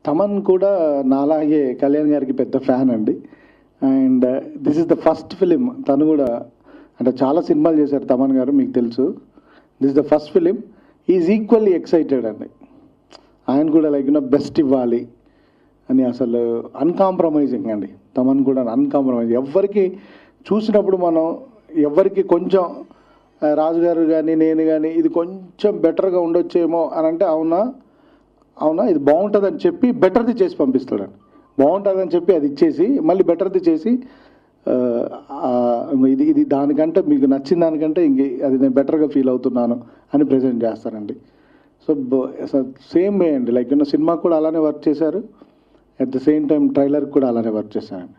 తమన్ కూడా నాలాగే కళ్యాణ్ గారికి పెద్ద ఫ్యాన్ అండి and this is the first film తను కూడా అంటే చాలా సినిమాలు చేశారు తమన్ గారు మీకు తెలుసు this the first film is equally excited అండి ఆయన కూడా లైక్ యూనో బెస్ట్ ఇవ్వాలి అని అసలు అన్కాంప్రమైజింగ్ అండి తమన్ కూడా అన్కాంప్రమైజ్ ఎవరికి చూసినప్పుడు మనం ఎవరికి కొంచెం ఆ, రాజు గారు కానీ నేను కానీ ఇది కొంచెం బెటర్గా ఉండొచ్చేమో అని అంటే అవునా అవునా ఇది బాగుంటుందని చెప్పి బెటర్ది చేసి పంపిస్తాడండి బాగుంటుందని చెప్పి అది ఇచ్చేసి మళ్ళీ బెటర్ది చేసి ఆ, ఆ, ఇది ఇది దానికంటే మీకు నచ్చిన దానికంటే ఇంక అది నేను బెటర్గా ఫీల్ అవుతున్నాను అని ప్రజెంట్ చేస్తానండి సో సేమ్ వే అండి లైక్ ఉన్న సినిమా కూడా అలానే వర్క్ చేశారు at the same time trailer కూడా అలానే వర్క్ చేశానండి